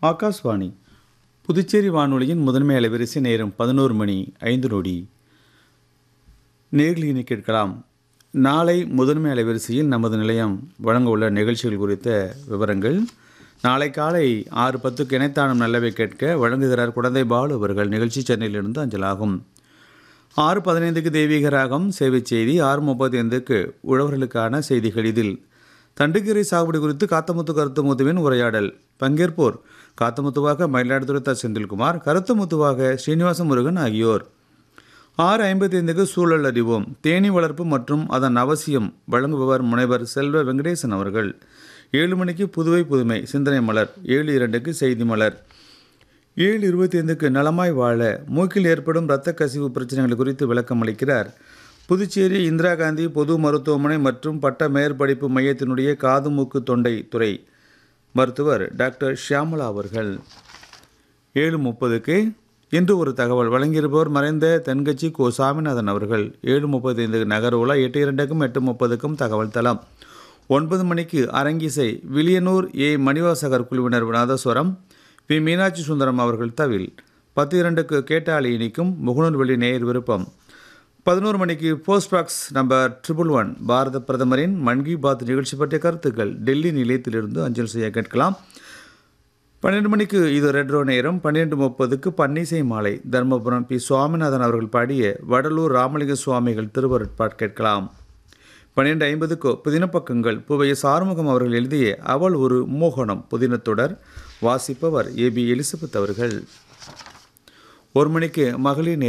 ஆகாஷ்வாணி புதுச்சேரி வானொலியின் முதன்மை அலைவரிசை நேரம் பதினோரு மணி ஐந்து நொடி நேர்களினை கேட்கலாம் நாளை முதன்மை அலைவரிசையில் நமது நிலையம் வழங்க உள்ள நிகழ்ச்சிகள் குறித்த விவரங்கள் நாளை காலை ஆறு பத்துக்கு இணைத்தானம் நல்லவை கேட்க வழங்குகிறார் குழந்தை பாலு அவர்கள் நிகழ்ச்சி சென்னையிலிருந்து அஞ்சலாகும் ஆறு பதினைந்துக்கு தெய்வீக ராகம் சேவை செய்தி ஆறு முப்பத்தி ஐந்துக்கு உழவர்களுக்கான செய்திகள் இதில் தண்டுக்கீரை சாகுபடி குறித்து காத்தமுத்து கருத்துமுத்துவின் உரையாடல் பங்கேற்போர் காத்தமுத்துவாக மயிலாடுதுறை த செந்தில்குமார் கருத்துமுத்துவாக ஸ்ரீனிவாச முருகன் ஆகியோர் ஆறு ஐம்பத்தி ஐந்துக்கு சூழல் அறிவோம் தேனி வளர்ப்பு மற்றும் அதன் அவசியம் வழங்குபவர் முனைவர் செல்வ வெங்கடேசன் அவர்கள் ஏழு மணிக்கு புதுவை புதுமை சிந்தனை மலர் ஏழு இரண்டுக்கு செய்தி மலர் ஏழு இருபத்தி ஐந்துக்கு நலமாய் வாழ மூக்கில் ஏற்படும் இரத்த கசிவு பிரச்சனைகள் குறித்து விளக்கம் அளிக்கிறார் புதுச்சேரி இந்திரா காந்தி பொது மருத்துவமனை மற்றும் பட்ட மேற்படிப்பு மையத்தினுடைய காது மூக்கு தொண்டை துறை மருத்துவர் டாக்டர் ஷியாமலா அவர்கள் ஏழு முப்பதுக்கு இன்று ஒரு தகவல் வழங்கியிருப்பவர் மறைந்த தென்கட்சி கோ சாமிநாதன் அவர்கள் ஏழு முப்பத்தைந்து நகர்வுலா எட்டு இரண்டுக்கும் எட்டு முப்பதுக்கும் தகவல் தளம் ஒன்பது மணிக்கு அரங்கிசை வில்லியனூர் ஏ மணிவாசகர் குழுவினர் நாதஸ்வரம் பி மீனாட்சி சுந்தரம் அவர்கள் தவில் பத்து இரண்டுக்கு கேட்டாளி இனிக்கும் முகநூல் வெளி நேயர் விருப்பம் பதினோரு மணிக்கு post box number triple one பாரத பிரதமரின் மன் கி பாத் நிகழ்ச்சி பற்றிய கருத்துக்கள் டெல்லி நிலையத்திலிருந்து அஞ்சல் செய்ய கேட்கலாம் பன்னெண்டு மணிக்கு இது ரெட்ரோ நேரம் பன்னிரெண்டு முப்பதுக்கு பன்னிசை மாலை தர்மபுரம் பி சுவாமிநாதன் அவர்கள் பாடிய வடலூர் ராமலிங்க சுவாமிகள் திருவருட்பாட் கேட்கலாம் பன்னிரெண்டு ஐம்பதுக்கு புதின பக்கங்கள் புவைய சார்முகம் அவர்கள் எழுதிய அவள் ஒரு மோகனம் புதினத்தொடர் வாசிப்பவர் ஏ பி எலிசபெத் அவர்கள் ஒரு மணிக்கு மகளிர்